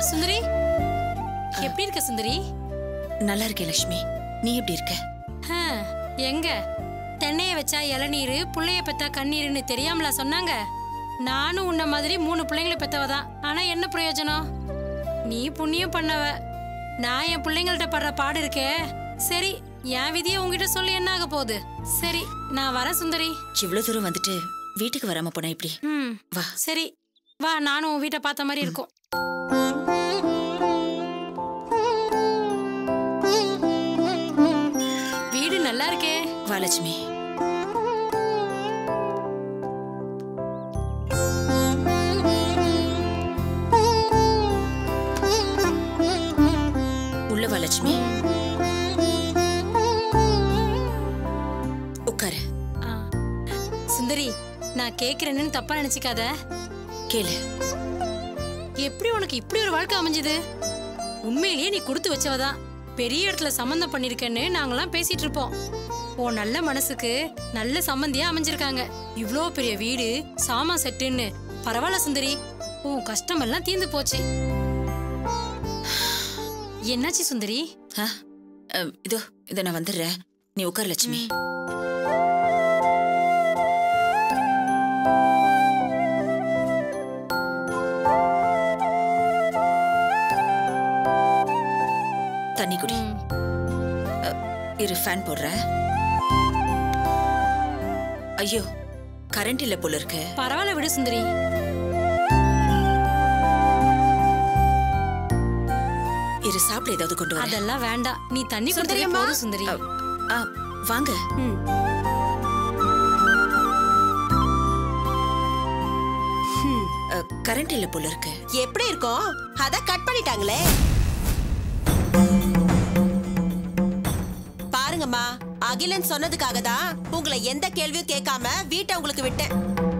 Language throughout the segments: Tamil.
சுந்தரி எப்படி இருக்க சுந்தரி நல்லா இருக்கேன் லட்சுமி நீ எப்படி இருக்க ஆ, எங்க தென்னைய வச்சா இளநீரு புள்ளைய பெத்தா கண்ணீருன்னு தெரியாமலா சொன்னாங்க நானும் உன்ன மாதிரி மூணு பிள்ளைங்களை பெத்தவ தான் ஆனா என்ன பிரயோஜனம் நீ புண்ணியம் பண்ணவ நான் என் பிள்ளைங்கள்ட்ட படுற பாடு இருக்கே சரி என் விதியை உங்ககிட்ட சொல்லி என்ன ஆக போகுது சரி நான் வரேன் சுந்தரி இவ்வளவு தூரம் வந்துட்டு வீட்டுக்கு வராம போனா எப்படி ம் வா சரி வா நானும் உன் வீட்டை பார்த்த மாதிரி இருக்கும் வீடு நல்லா இருக்கே வா லட்சுமி உள்ள வா லட்சுமி உட்காரு ஆ. சுந்தரி நான் கேக்குறேன்னு தப்பா நினைச்சுக்காத கேளு எப்படி உனக்கு இப்படி ஒரு வாழ்க்கை அமைஞ்சது உண்மையிலேயே நீ கொடுத்து வச்சவதான் பெரிய இடத்துல சம்மந்தம் பண்ணிருக்கேன்னு நாங்கெல்லாம் பேசிட்டு இருப்போம் உன் நல்ல மனசுக்கு நல்ல சம்மந்தியா அமைஞ்சிருக்காங்க இவ்ளோ பெரிய வீடு சாமா செட்டுன்னு பரவாயில்ல சுந்தரி உன் கஷ்டமெல்லாம் தீர்ந்து போச்சு என்னாச்சு சுந்தரி ஆ, அ, இதோ இதோ நான் வந்துடுறேன் நீ உட்கார் லட்சுமி தண்ணி குடி ம். இரு ஃபேன் போடுறேன் ஐயோ கரண்ட் இல்ல போல இருக்கு பரவாயில்ல விடு சுந்தரி இரு சாப்பிட ஏதாவது கொண்டு வர அதெல்லாம் வேண்டாம் நீ தண்ணி குடிச்சதே போதும் சுந்தரி வாங்க ம். கரண்ட் இல்ல போல இருக்கு எப்படி இருக்கும் அத கட் பண்ணிட்டாங்களே பாருங்கம்மா அகிலன் சொன்னதுக்காக தான் உங்களை எந்த கேள்வியும் கேட்காம வீட்டை உங்களுக்கு விட்டேன்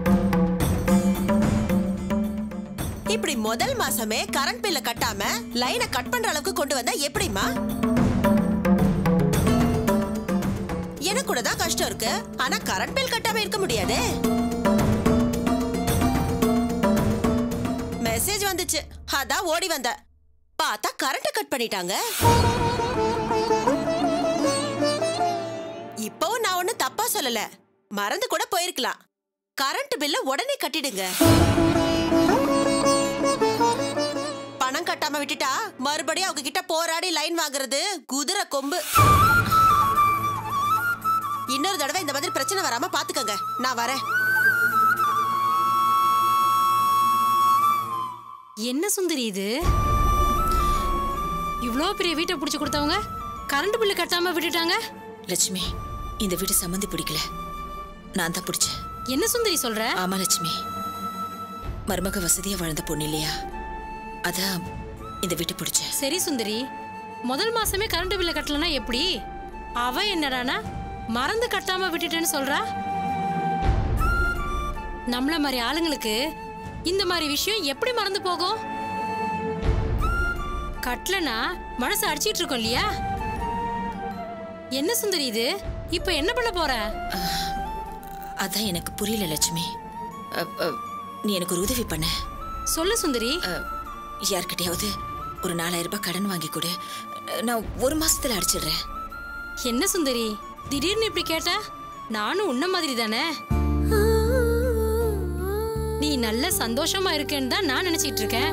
இப்படி முதல் மாசமே கரண்ட் பில்ல கட்டாம லைனை கட் பண்ற அளவுக்கு கொண்டு வந்தா எப்படிம்மா எனக்கு கூட தான் கஷ்டம் இருக்கு ஆனா கரண்ட் பில் கட்டாம இருக்க முடியாதே மெசேஜ் வந்துச்சு அதான் ஓடி வந்த பார்த்தா கரண்ட் கட் பண்ணிட்டாங்க இப்பவும் நான் ஒண்ணு தப்பா சொல்லல மறந்து கூட போயிருக்கலாம் கரண்ட் பில்ல உடனே கட்டிடுங்க பணம் கட்டாம விட்டுட்டா மறுபடியும் அவங்க கிட்ட போராடி லைன் வாங்குறது குதிரை கொம்பு இன்னொரு தடவை இந்த மாதிரி பிரச்சனை வராம பாத்துக்கங்க நான் வரேன் என்ன சுந்தரி இது இவ்ளோ பெரிய வீட்டை புடிச்சு கொடுத்தவங்க கரண்ட் பில்லு கட்டாம விட்டுட்டாங்க லட்சுமி இந்த வீடு சம்மந்தி பிடிக்கல நான் தான் பிடிச்சேன் என்ன சுந்தரி சொல்ற ஆமா லட்சுமி மருமக வசதியா வாழ்ந்த பொண்ணு இல்லையா அதான் இந்த வீட்டை பிடிச்சேன் சரி சுந்தரி முதல் மாசமே கரண்ட் பில்ல கட்டலனா எப்படி அவ என்னடானா மறந்து கட்டாம விட்டுட்டேன்னு சொல்றா நம்மள மாதிரி ஆளுங்களுக்கு இந்த மாதிரி விஷயம் எப்படி மறந்து போகும் கட்டலனா மனசு அடிச்சிட்டு இருக்கோம் இல்லையா என்ன சுந்தரி இது இப்ப என்ன பண்ண போற அதான் எனக்கு புரியல லட்சுமி அ, அ, நீ எனக்கு ஒரு உதவி பண்ண சொல்லு சுந்தரி அ, யார்கிட்டயாவது ஒரு நாலாயிரம் ரூபாய் கடன் வாங்கி கொடு நான் ஒரு மாசத்துல அடிச்சிடுறேன் என்ன சுந்தரி திடீர்னு இப்படி கேட்டா நானும் உன்ன மாதிரி தானே நீ நல்ல சந்தோஷமா இருக்கேன்னு தான் நான் நினைச்சிட்டு இருக்கேன்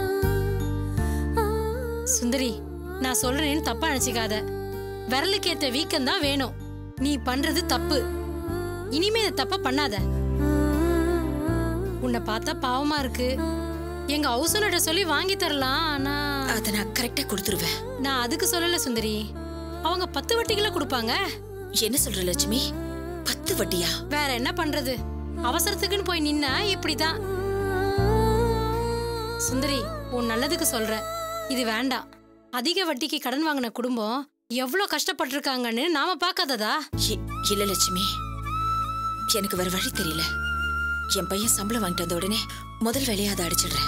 சுந்தரி நான் சொல்றேன்னு தப்பா நினைச்சுக்காத விரலுக்கு ஏத்த வீக்கம் தான் வேணும் நீ பண்றது தப்பு இனிமே இந்த தப்ப பண்ணாத உன்னை பார்த்தா பாவமா இருக்கு எங்க ஹவுசனர்ட்ட சொல்லி வாங்கி தரலாம் ஆனா அதை நான் கரெக்டா கொடுத்துருவேன் நான் அதுக்கு சொல்லல சுந்தரி அவங்க பத்து வட்டிகளை கொடுப்பாங்க என்ன சொல்ற லட்சுமி பத்து வட்டியா வேற என்ன பண்றது அவசரத்துக்குன்னு போய் நின்னா இப்படிதான் சுந்தரி உன் நல்லதுக்கு சொல்ற இது வேண்டாம் அதிக வட்டிக்கு கடன் வாங்கின குடும்பம் எவ்வளவு கஷ்டப்பட்டிருக்காங்கன்னு நாம பார்க்காததா இ- இல்ல லட்சுமி எனக்கு வேற வழி தெரியல என் பையன் சம்பளம் வாங்கிட்டு வந்த உடனே முதல் வேலையை அதை அடிச்சிடுறேன்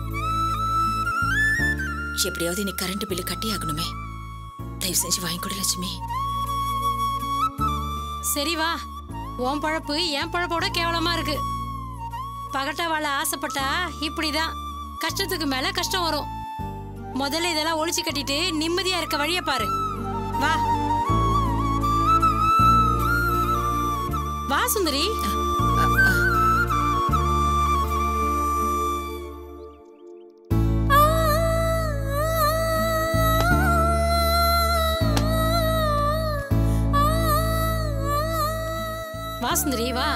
எப்படியாவது நீ கரண்ட் பில்லு கட்டி ஆகணுமே தயவு செஞ்சு வாங்கி கொடு லட்சுமி சரி வா உன் பழப்பு என் பழப்போட கேவலமா இருக்கு பகட்டா வாழ ஆசைப்பட்டா இப்படிதான் கஷ்டத்துக்கு மேல கஷ்டம் வரும் முதல்ல இதெல்லாம் ஒழிச்சு கட்டிட்டு நிம்மதியா இருக்க வழிய பாரு வா வா சுந்தரி வா சுந்தரி வா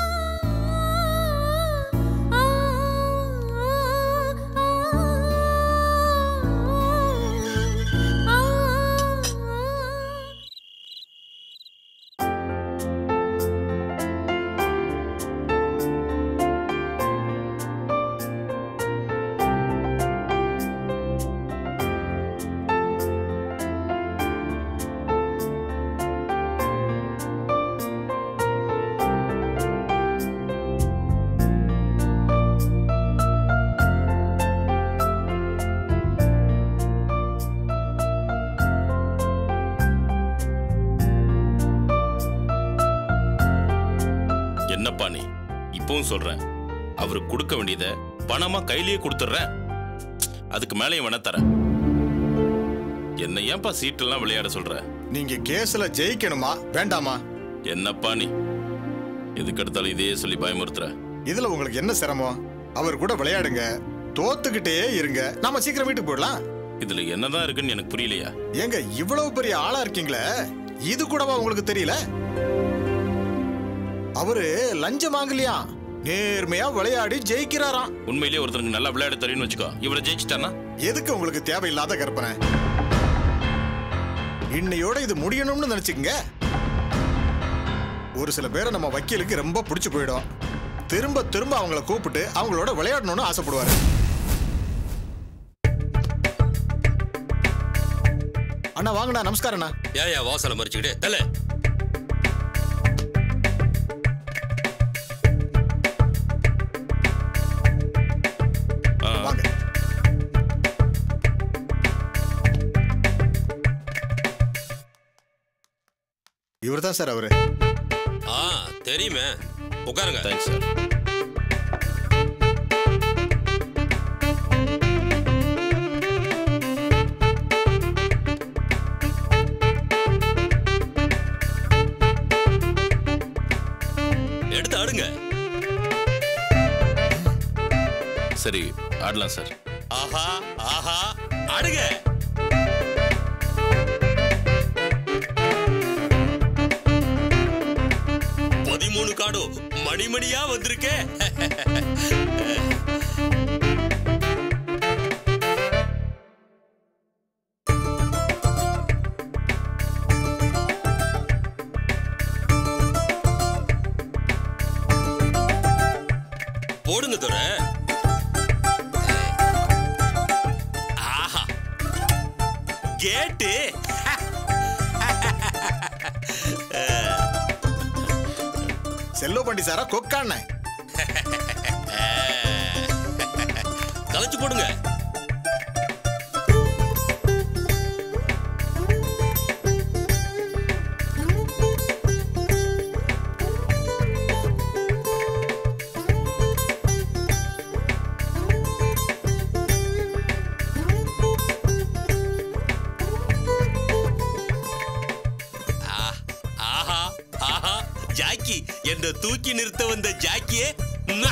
என்னப்பா நீ இப்பவும் சொல்றேன் அவருக்கு கொடுக்க வேண்டியத பணமா கையிலேயே கொடுத்துட்றேன் அதுக்கு மேலேயும் வேணா தரேன் என்ன ஏன்பா சீட்டெல்லாம் விளையாட சொல்ற நீங்க கேஸ்ல ஜெயிக்கணுமா வேண்டாமா என்னப்பா நீ எதுக்கு எடுத்தாலும் இதையே சொல்லி பயமுறுத்துற இதுல உங்களுக்கு என்ன சிரமம் அவர் கூட விளையாடுங்க தோத்துக்கிட்டே இருங்க நாம சீக்கிரம் வீட்டுக்கு போயிடலாம் இதுல என்னதான் இருக்குன்னு எனக்கு புரியலையா ஏங்க இவ்வளவு பெரிய ஆளா இருக்கீங்களே இது கூடவா உங்களுக்கு தெரியல அவரு லஞ்சம் வாங்கலையா நேர்மையா விளையாடி ஜெயிக்கிறாராம் உண்மையிலேயே ஒருத்தருக்கு நல்லா விளையாட தெரியும்னு வச்சுக்கோ இவரை ஜெயிச்சிட்டானா எதுக்கு உங்களுக்கு தேவையில்லாத கற்பனை இன்னையோட இது முடியணும்னு நினைச்சுக்கங்க ஒரு சில பேரை நம்ம வக்கீலுக்கு ரொம்ப பிடிச்சு போயிடும் திரும்ப திரும்ப அவங்கள கூப்பிட்டு அவங்களோட விளையாடணும்னு ஆசைப்படுவாரு அண்ணா வாங்கண்ணா நமஸ்காரம் அண்ணா ஏயா வாசலை மறிச்சுக்கிட்டே தல ஆ, வாங்க இவர் தான் சார் அவரு ஆ தெரியுமே உட்காருங்க தேங்க்ஸ் சார் எடுத்து ஆடுங்க சரி ஆடலாம் சார் ஆஹா ஆஹா ஆடுங்க பதிமூணு காடும் மணிமணியா வந்திருக்கே போடுங்க துரை ஆஹா கேட்டு செல்லோ பண்டி சாரா கொக்காண்ண கலைச்சு போடுங்க ஆ, ஆஹா ஆஹா ஜாக்கி என்ற தூக்கி நிறுத்த வந்த ஜாக்கியே ம்மா.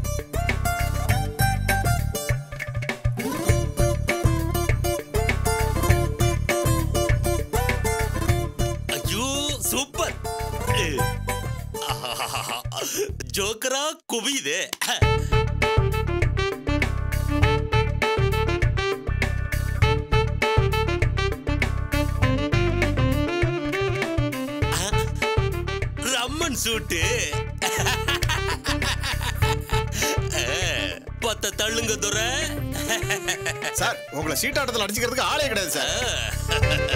ஐயோ சூப்பர் ஆஹாஹாஹா. ஜோக்கரா குவியுது ரம்மன் சூட்டு பத்த தள்ளுங்க துரை சார் உங்களை சீட்டாட்டத்தில் அடிச்சுக்கிறதுக்கு ஆளே கிடையாது சார்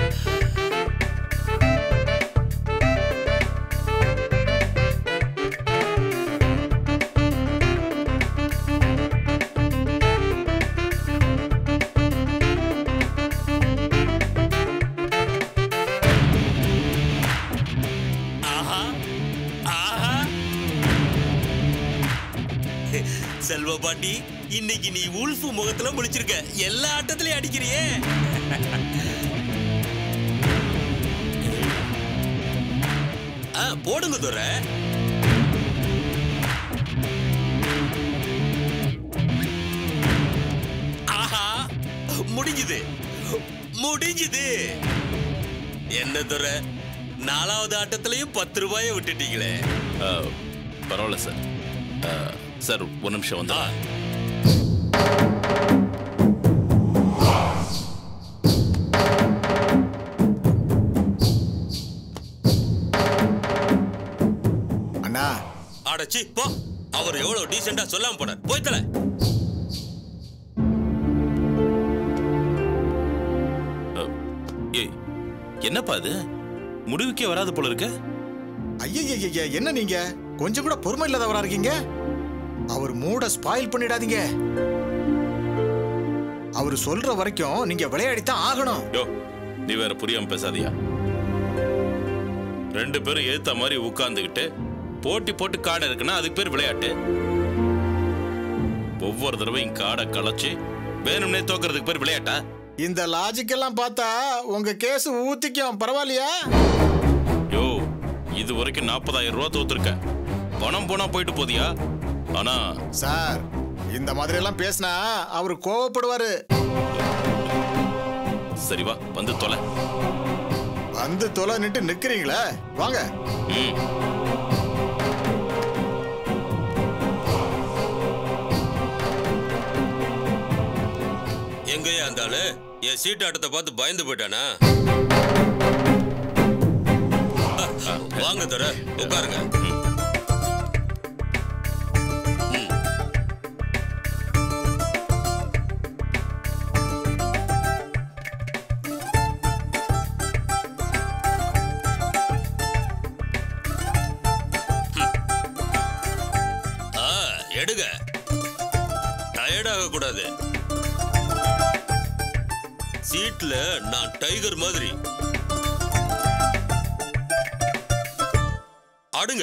ஆஹா ஆஹா செல்வ பாட்டி இன்னைக்கு நீ உல்ஃப் முகத்துல முழிச்சிருக்க எல்லா ஆட்டத்திலயும் அடிக்கிறியே ஆ, போடுங்க துரை ஆஹா முடிஞ்சுது முடிஞ்சுது என்ன துரை நாலாவது ஆட்டத்திலையும் பத்து ரூபாயை விட்டுட்டீங்களே ஆ, பரவாயில்ல சார் ஆ, சார் ஒரு நிமிஷம் வந்து ஆ, அண்ணா அடச்சி போ அவர் எவ்வளவு டீசெண்டா சொல்லாம போனார் போய் தல ஏய் என்னப்பா இது முடிவுக்கே வராது போல இருக்க ஐயய்யய்ய என்ன நீங்க கொஞ்சம் கூட பொறுமை இல்லாதவரா இருக்கீங்க அவர் மூட ஸ்பாயில் பண்ணிடாதீங்க அவர் சொல்ற வரைக்கும் நீங்க விளையாடித்தான் ஆகணும் யோ நீ வேற புரியாம பேசாதியா ரெண்டு பேரும் ஏத்த மாதிரி உட்கார்ந்துகிட்டு போட்டி போட்டு காடை இருக்குன்னா அதுக்கு பேர் விளையாட்டு ஒவ்வொரு தடவையும் காடை களைச்சு வேணும்னே தோக்கறதுக்கு பேர் விளையாட்டா இந்த லாஜிக் எல்லாம் பார்த்தா உங்க கேஸ் ஊத்திக்கும் பரவாயில்லையா யோ இது வரைக்கும் நாற்பதாயிரம் ரூபா தோத்துருக்க பணம் போனா போயிட்டு போதியா ஆனா சார் இந்த மாதிரி எல்லாம் பேசினா அவர் கோவப்படுவாரு சரி வா வந்து தொலை வந்து தொலை நிட்டு நிக்கிறீங்களே வாங்க ம் எங்கயா அந்த ஆளு என் சீட் ஆட்டத்தை பார்த்து பயந்து போயிட்டானா வாங்க தர உட்காருங்க ம். ஆ, எடுங்க டயர்டாக கூடாது சீட்ல நான் டைகர் மாதிரி ஆடுங்க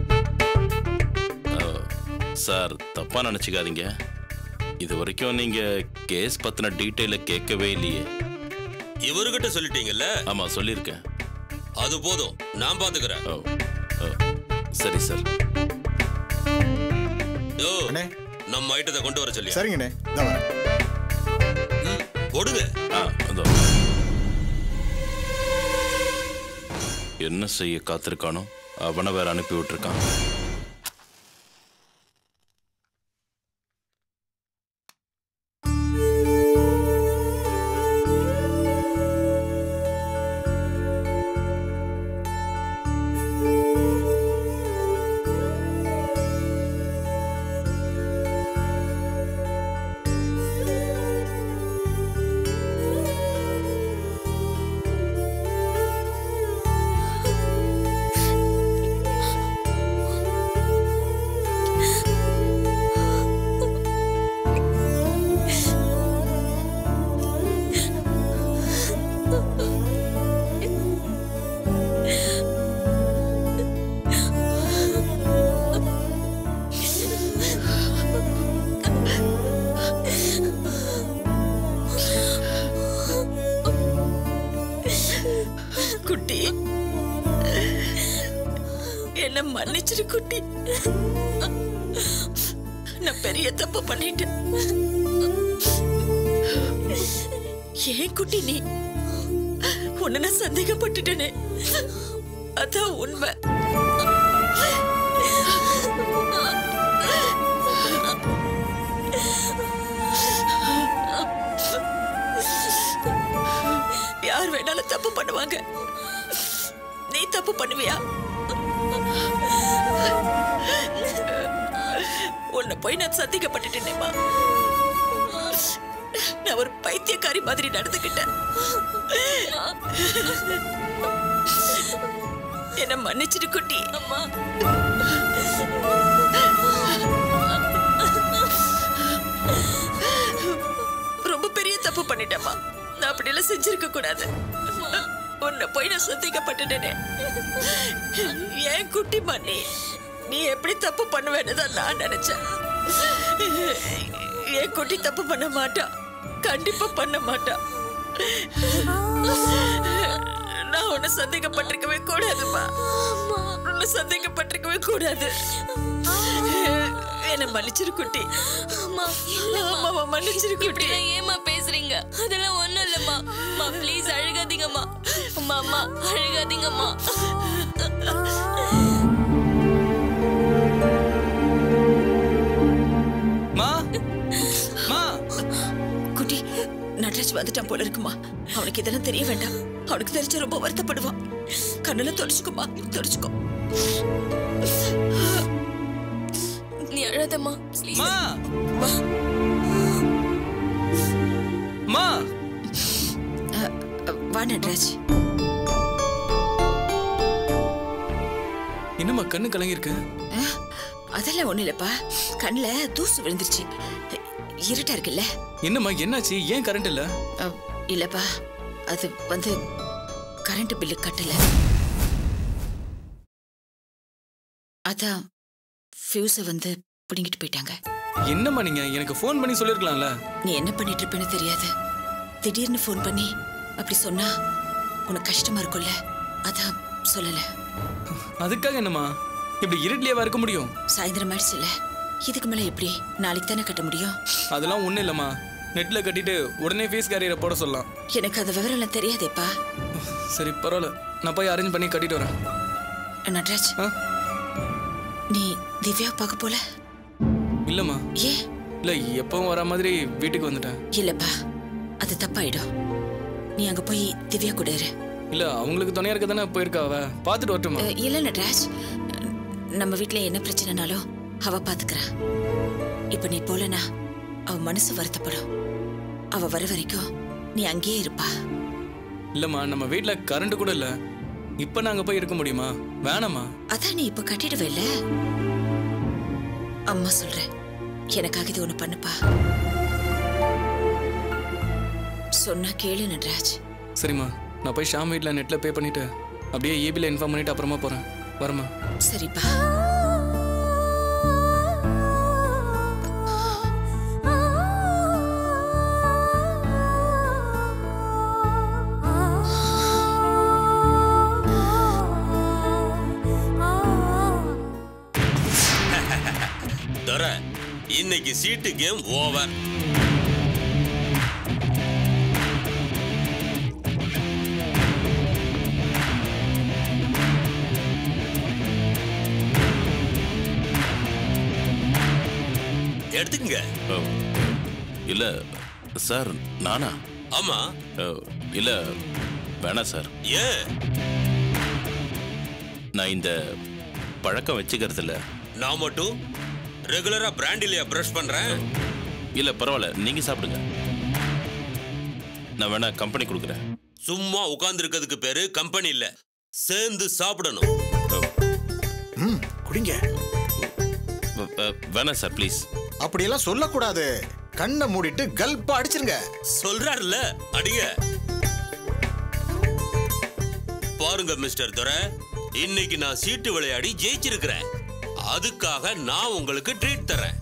சார் தப்பா நினைச்சுக்காதீங்க இது வரைக்கும் நீங்க கேஸ் பத்தின டீட்டெயில கேட்கவே இல்லையே இவர்கிட்ட சொல்லிட்டீங்கல்ல ஆமா சொல்லியிருக்கேன் அது போதும் நான் பாத்துக்கிறேன் ஓ ஓ, சரி சார் யோ அண்ணே. நம்ம ஐட்டத்தை கொண்டு வர சொல்லி சரிங்கண்ணே இதோ வரேன் ஓடுங்க ஆ அதோ என்ன செய்ய காத்திருக்கானோ அவனை வேற அனுப்பி விட்டுருக்கான் குட்டி என்ன மன்னிச்சிரு குட்டி நான் பெரிய தப்பு பண்ணிட்டேன் ஏன் குட்டி நீ உன்னை நான் சந்தேகப்பட்டுட்டேனே அதான் உண்மை யார் வேணாலும் தப்பு பண்ணுவாங்க நீ தப்பு பண்ணுவியா உன்னை போய் நான் சந்திக்கப்பட்டுட்டேனேம்மா நான் ஒரு பைத்தியக்காரி மாதிரி நடந்துக்கிட்டேன் என்ன மன்னிச்சிடு குட்டி அம்மா ரொம்ப பெரிய தப்பு பண்ணிட்டேம்மா நான் அப்படியெல்லாம் செஞ்சிருக்க கூடாது உன்னை போய் நான் சந்தேகப்பட்டுட்டேனே ஏன் குட்டி மணி நீ எப்படி தப்பு பண்ணுவேன்னு தான் நான் நினைச்சேன் என் குட்டி தப்பு பண்ண மாட்டா கண்டிப்பா பண்ண மாட்டா நான் உன்னை சந்தேகப்பட்டிருக்கவே கூடாதுப்பா உன்னை சந்தேகப்பட்டிருக்கவே கூடாது என்ன மன்னிச்சிரு குட்டி அம்மா இல்லம்மா ஆமாவா மன்னிச்சிரு குட்டி இப்படிலாம் ஏமா பேசுறீங்க அதெல்லாம் ஒண்ணும் இல்லம்மா அம்மா ப்ளீஸ் அழுகாதீங்கம்மா அம்மா அம்மா அழுகாதீங்கம்மா மா மா குட்டி நடராஜ் வந்துட்டான் போல இருக்குமா அவனுக்கு இதெல்லாம் தெரிய வேண்டாம் அவனுக்கு தெரிஞ்ச ரொம்ப வருத்தப்படுவான் கண்ணுல தொடச்சுக்கோமா தொடச்சுக்கோ நீ அழாதம்மா ப்ளீஸ் மா மா வா நடராஜ் என்னம்மா கண்ணு கலங்கிருக்கு அஹ், அதெல்லாம் ஒண்ணு இல்லப்பா கண்ணுல தூசு விழுந்துருச்சு இருட்டா இருக்குல்ல என்னம்மா என்னாச்சு ஏன் கரண்ட் இல்ல அஹ், இல்லப்பா அது வந்து கரண்ட் பில்லு கட்டல அதான் ஃபியூஸை வந்து பிடுங்கிட்டு போயிட்டாங்க என்னம்மா நீங்க எனக்கு ஃபோன் பண்ணி சொல்லிருக்கலாம்ல நீ என்ன பண்ணிட்டு இருப்பேன்னு தெரியாது திடீர்னு ஃபோன் பண்ணி அப்படி சொன்னா உனக்கு கஷ்டமா இருக்கும்ல அதான் சொல்லல அதுக்காக என்னம்மா இப்படி இருட்லயேவா இருக்க முடியும் சாயந்தரம் ஆயிடுச்சுல இதுக்கு மேல எப்படி நாளைக்கு தானே கட்ட முடியும் அதெல்லாம் ஒண்ணும் இல்லம்மா நெட்ல கட்டிட்டு உடனே ஃபீஸ் கேரியரை போட சொல்லலாம் எனக்கு அந்த விவரம் எல்லாம் தெரியாதேப்பா சரி பரவாயில்ல நான் போய் அரேஞ்ச் பண்ணி கட்டிட்டு வரேன் நட்ராஜ் ஆ? நீ திவ்யா பார்க்க போல இல்லம்மா ஏன் இல்ல எப்பவும் வர மாதிரி வீட்டுக்கு வந்துட்டேன் இல்லப்பா அது தப்பாயிடும் நீ அங்க போய் திவ்யா கூட இரு இல்ல அவங்களுக்கு துணையா இருக்க தானே போயிருக்கா அவ பாத்துட்டு வரட்டுமா அஹ், இல்ல நட்ராஜ் நம்ம வீட்ல என்ன பிரச்சனைனாலும் அவ பாத்துக்கிறா இப்ப நீ போலனா அவ மனசு வருத்தப்படும் அவ வர வரைக்கும் நீ அங்கேயே இருப்பா இல்லம்மா நம்ம வீட்ல கரண்ட் கூட இல்ல இப்ப நாங்க போய் இருக்க முடியுமா வேணாமா அதான் நீ இப்ப கட்டிடுவேல்ல அம்மா சொல்றேன் எனக்காக இது ஒண்ணு பண்ணுப்பா சொன்னா கேளு நட்ராஜ் சரிம்மா நான் போய் ஷாம் வீட்ல நெட்ல பே பண்ணிட்டு அப்படியே ஈபில இன்ஃபார்ம் பண்ணிட்டு அப்புறமா போறேன் வரமா சரிப்பா தர இன்னைக்கு சீட்டு கேம் ஓவர் எடுத்துக்கங்க ஓ, இல்ல சார் நானா ஆமா ஓ, இல்ல வேணாம் சார் ஏன் நான் இந்த பழக்கம் வச்சுக்கிறது இல்ல நான் மட்டும் ரெகுலரா பிராண்டிலியா பிரஷ் பண்றேன் இல்ல பரவாயில்ல நீங்க சாப்பிடுங்க நான் வேணா கம்பெனி கொடுக்குறேன் சும்மா உட்கார்ந்து இருக்கிறதுக்கு பேரு கம்பெனி இல்ல சேர்ந்து சாப்பிடணும் ஓ, ம் குடிங்க வ- வ- வேணாம் சார் ப்ளீஸ் அப்படியெல்லாம் சொல்லக்கூடாது கண்ணை மூடிட்டு கல்பா அடிச்சிருங்க சொல்றாருல்ல அடிங்க பாருங்க மிஸ்டர் துரை இன்னைக்கு நான் சீட்டு விளையாடி ஜெயிச்சிருக்கிறேன் அதுக்காக நான் உங்களுக்கு ட்ரீட் தரேன்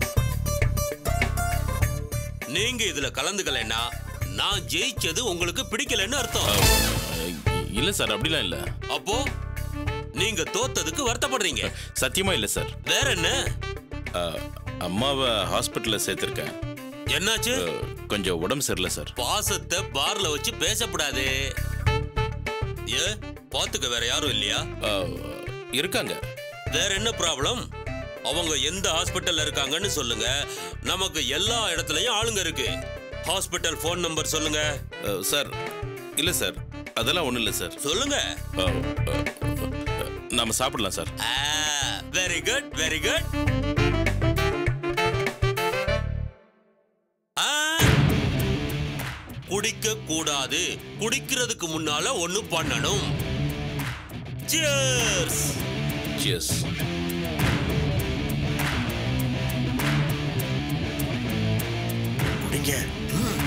நீங்க இதுல கலந்துக்கலைன்னா நான் ஜெயிச்சது உங்களுக்கு பிடிக்கலன்னு அர்த்தம் இல்ல சார் அப்படிலாம் இல்ல அப்போ நீங்க தோத்ததுக்கு வருத்தப்படுறீங்க சத்தியமா இல்ல சார் வேற என்ன அஹ், அம்மாவை ஹாஸ்பிட்டல்ல சேர்த்திருக்கேன் என்னாச்சு அஹ், கொஞ்சம் உடம்பு சரியில்லை சார் பாசத்தை பார்ல வச்சு பேசக்கூடாது ஏ பாத்துக்க வேற யாரும் இல்லையா அஹ், இருக்காங்க வேற என்ன ப்ராப்ளம் அவங்க எந்த ஹாஸ்பிட்டல்ல இருக்காங்கன்னு சொல்லுங்க நமக்கு எல்லா இடத்துலயும் ஆளுங்க இருக்கு ஹாஸ்பிட்டல் ஃபோன் நம்பர் சொல்லுங்க அஹ், சார் இல்ல சார் அதெல்லாம் ஒண்ணும் இல்ல சார் சொல்லுங்க அஹ், அஹ், அஹ், நாம சாப்பிடலாம் sir very good very good குடிக்க கூடாது குடிக்கிறதுக்கு முன்னால ஒண்ணு பண்ணணும் Cheers! சியர்ஸ் குடிங்க ம்.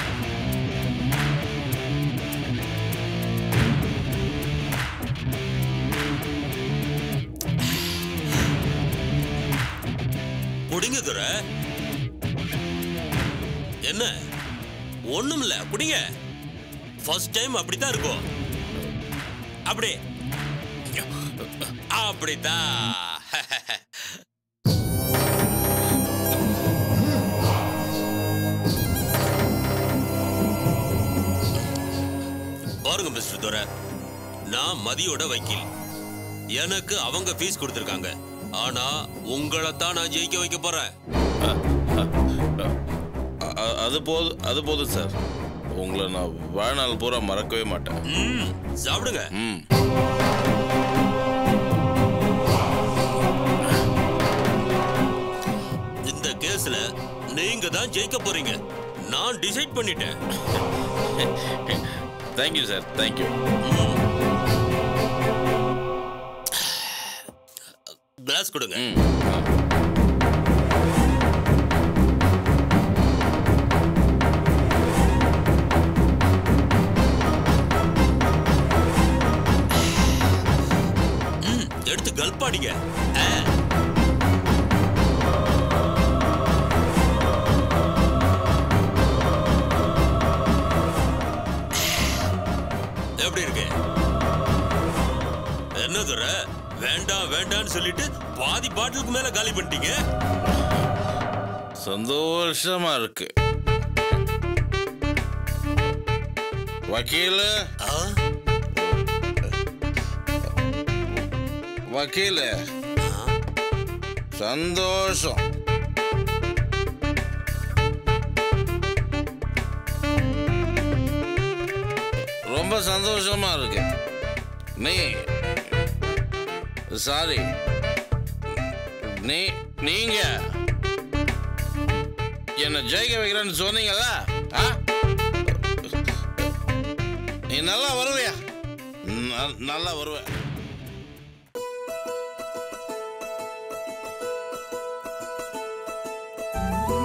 குடிங்க துரை என்ன ஒண்ணும் இல்ல குடிங்க ஃபர்ஸ்ட் டைம் அப்படித்தான் இருக்கும் அப்படி அப்படித்தான் பாருங்க மிஸ்டர் துரை நான் மதியோட வக்கீல் எனக்கு அவங்க ஃபீஸ் கொடுத்துருக்காங்க ஆனா உங்களை தான் நான் ஜெயிக்க வைக்க போறேன் அ- அ- அது போதும் அது போதும் சார் உங்களை நான் வாழ்நாள் பூரா மறக்கவே மாட்டேன் ம் சாப்பிடுங்க ம் இந்த கேஸ்ல நீங்க தான் ஜெயிக்க போறீங்க நான் டிசைட் பண்ணிட்டேன் தேங்க்யூ சார் தேங்க்யூ கிளாஸ் கொடுங்க ம் ம், எடுத்து கல்பாடிங்க ஆ. எப்படி இருக்கு என்ன துரை வேண்டாம் வேண்டாம்னு சொல்லிட்டு பாதி பாட்டிலுக்கு மேல காலி பண்ணிட்டீங்க சந்தோஷமா இருக்கு வக்கீல் ஆ? வக்கீல் சந்தோஷம் ரொம்ப சந்தோஷமா இருக்கு நீ சாரி நீ நீங்க என்ன ஜெயிக்க வைக்கிறேன்னு சொன்னீங்களா ஆ? நீ நல்லா வருவியா ந- நல்லா வருவேன் ஆ